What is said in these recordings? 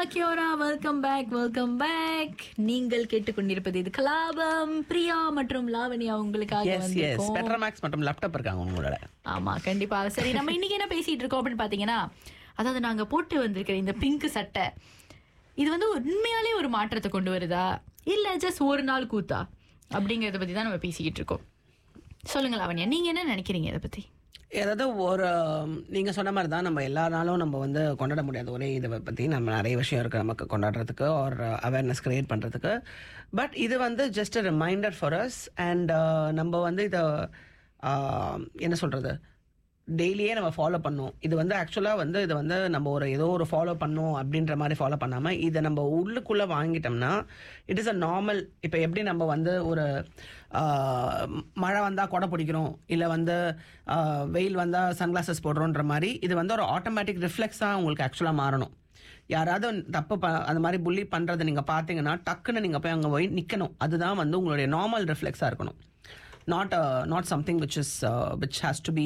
கியோரா welcome back welcome back நீங்கள் கேட்டுக்கொண்டிருப்பது இது கலாபம் பிரியா மற்றும் லாவண்யா உங்களுக்காக எஸ் எஸ் வந்திருக்கோம் பெட்ரா மேக்ஸ் மற்றும் லேப்டாப் இருக்காங்க உங்களோட ஆமா கண்டிப்பா சரி நம்ம இன்னைக்கு என்ன பேசிட்டு இருக்கோம் அப்படின்னு பாத்தீங்கன்னா அதாவது நாங்க போட்டு வந்திருக்கிற இந்த பிங்க் சட்டை இது வந்து உண்மையாலே ஒரு மாற்றத்தை கொண்டு வருதா இல்ல ஜஸ்ட் ஒரு நாள் கூத்தா அப்படிங்கறத பத்தி தான் நம்ம பேசிக்கிட்டு இருக்கோம் சொல்லுங்க லாவண்யா நீங்க என்ன நினைக்கிறீங்க இதை பத்தி ஏதாவது ஒரு நீங்க சொன்ன மாதிரி தான் நம்ம எல்லா நாளும் நம்ம வந்து கொண்டாட முடியாது ஒரே இதை பத்தி நம்ம நிறைய விஷயம் இருக்கு நமக்கு கொண்டாடுறதுக்கு ஒரு அவேர்னஸ் கிரியேட் பண்றதுக்கு பட் இது வந்து just reminder for us and நம்ம வந்து இதை என்ன சொல்றது டெய்லியே நம்ம ஃபாலோ பண்ணோம் இது வந்து ஆக்சுவலாக வந்து இது வந்து நம்ம ஒரு ஏதோ ஒரு ஃபாலோ பண்ணோம் அப்படின்ற மாதிரி ஃபாலோ பண்ணாமல் இதை நம்ம உள்ளுக்குள்ளே வாங்கிட்டோம்னா இட் இஸ் அ நார்மல் இப்போ எப்படி நம்ம வந்து ஒரு ஆஹ், மழை வந்தால் கொடை பிடிக்கிறோம் இல்லை வந்து ஆஹ், வெயில் வந்தால் சன்கிளாசஸ் போடுறோன்ற மாதிரி இது வந்து ஒரு ஆட்டோமேட்டிக் ரிஃப்ளெக்ஸாக உங்களுக்கு ஆக்சுவலாக மாறணும் யாராவது தப்பு ப அந்த மாதிரி புள்ளி பண்ணுறதை நீங்கள் பார்த்தீங்கன்னா டக்குன்னு நீங்கள் போய் அங்கே போய் நிற்கணும் அதுதான் வந்து உங்களுடைய நார்மல் ரிஃப்ளெக்ஸாக இருக்கணும் not not something which is which has to be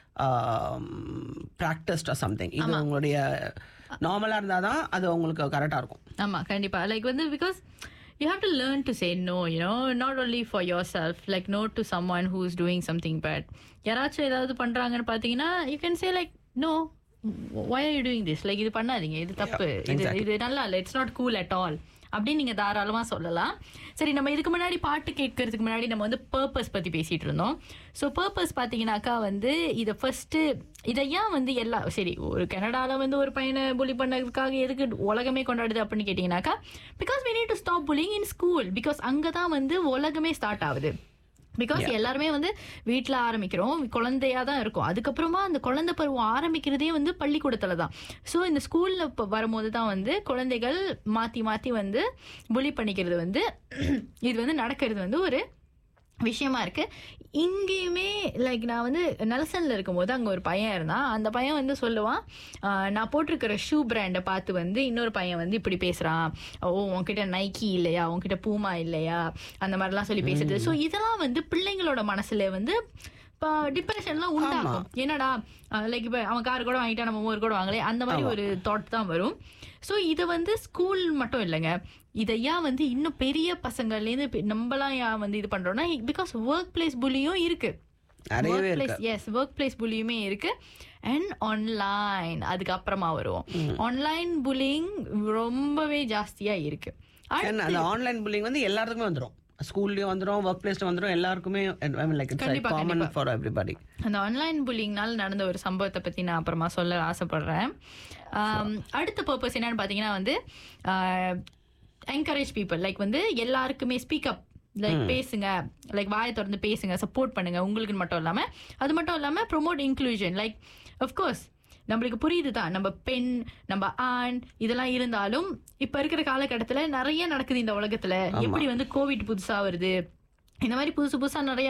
practised or something இது உங்களுடைய நார்மலாக இருந்தால் தான் அது உங்களுக்கு கரெக்டாக இருக்கும் ஆமா கண்டிப்பா லைக் வந்து because you have to learn to say no you know not only for yourself like no to someone who is doing something bad யாராச்சும் ஏதாவது பண்றாங்கன்னு பாத்தீங்கன்னா you can say like no why are you doing this like இது பண்ணாதீங்க இது தப்பு இது இது நல்லா இல்லை it's not cool at all அப்படின்னு நீங்க தாராளமா சொல்லலாம் சரி நம்ம இதுக்கு முன்னாடி பாட்டு கேட்கறதுக்கு முன்னாடி நம்ம வந்து பர்பஸ் பத்தி பேசிட்டு இருந்தோம் ஸோ பர்பஸ் பாத்தீங்கன்னாக்கா வந்து இதை ஃபர்ஸ்ட் இதை ஏன் வந்து எல்லா சரி ஒரு கனடால வந்து ஒரு பையனை புலி பண்ணதுக்காக எதுக்கு உலகமே கொண்டாடுது அப்படின்னு கேட்டீங்கன்னாக்கா because we need to stop bullying in school because அங்கே தான் வந்து உலகமே ஸ்டார்ட் ஆகுது பிகாஸ் எல்லாருமே வந்து வீட்டில் ஆரம்பிக்கிறோம் குழந்தையா தான் இருக்கும் அதுக்கப்புறமா அந்த குழந்தை பருவம் ஆரம்பிக்கிறதே வந்து பள்ளிக்கூடத்துல தான் ஸோ இந்த ஸ்கூல்ல இப்போ வரும்போது தான் வந்து குழந்தைகள் மாத்தி மாத்தி வந்து புலி பண்ணிக்கிறது வந்து இது வந்து நடக்கிறது வந்து ஒரு விஷயமா இருக்கு இங்கேயுமே லைக் நான் வந்து நெல்சன்ல இருக்கும்போது அங்க ஒரு பையன் இருந்தான் அந்த பையன் வந்து சொல்லுவான் "ஆஹ், நான் போட்டிருக்கிற ஷூ பிராண்டை பார்த்து வந்து இன்னொரு பையன் வந்து இப்படி பேசுறான் ஓ உன்கிட்ட நைக்கி இல்லையா உன்கிட்ட பூமா இல்லையா அந்த மாதிரிலாம் சொல்லி பேசுறது ஸோ இதெல்லாம் வந்து பிள்ளைங்களோட மனசுல வந்து இப்போ டிப்ரெஷன்லாம் உண்டாகும் என்னடா லைக் இப்போ அவன் கார் கூட வாங்கிட்டா நம்ம ஊர் கூட வாங்கலே அந்த மாதிரி ஒரு தாட் தான் வரும் ஸோ இது வந்து ஸ்கூல் மட்டும் இல்லைங்க இதை ஏன் வந்து இன்னும் பெரிய பசங்கள்லேருந்து இப்ப நம்மலாம் ஏன் வந்து இது பண்றோம்னா பிகாஸ் ஒர்க் பிளேஸ் புலியும் இருக்கு நிறையவே work place yes work place புலியுமே இருக்கு அண்ட் ஆன்லைன் அதுக்கு அப்புறமா வருவோம் ஆன்லைன் புல்லிங் ரொம்பவே ஜாஸ்தியா இருக்கு And அந்த ஆன்லைன் புல்லிங் வந்து எல்லாத்துக்குமே வந்துடும் ஸ்கூல்லையும் வந்துடும் ஒர்க் பிளேஸ்ல வந்துடும் எல்லாருக்குமே லைக் இட்ஸ் கண்டிப்பா, காமன் ஃபார் எவ்ரிபடி அந்த ஆன்லைன் புல்லிங்னால நடந்த ஒரு சம்பவத்தை பத்தி நான் அப்புறமா சொல்ல ஆசைப்படுறேன் ஆம், அடுத்த பர்பஸ் என்னன்னு பாத்தீங்கன்னா வந்து என்கரேஜ் பீப்புள் லைக் வந்து எல்லாருக்குமே ஸ்பீக் அப் லைக் பேசுங்க லைக் வாயை திறந்து பேசுங்க சப்போர்ட் பண்ணுங்க உங்களுக்கு மட்டும் இல்லாம அது மட்டும் இல்லாம ப்ரொமோட் இன்க்ளூஷன் லைக் அஃப்கோர்ஸ் நம்மளுக்கு புரியுது தான் நம்ம பெண் நம்ம ஆண் இதெல்லாம் இருந்தாலும் இப்ப இருக்கிற காலகட்டத்துல நிறைய நடக்குது இந்த உலகத்துல எப்படி வந்து கோவிட் புதுசா வருது இந்த மாதிரி புதுசு புதுசா நிறைய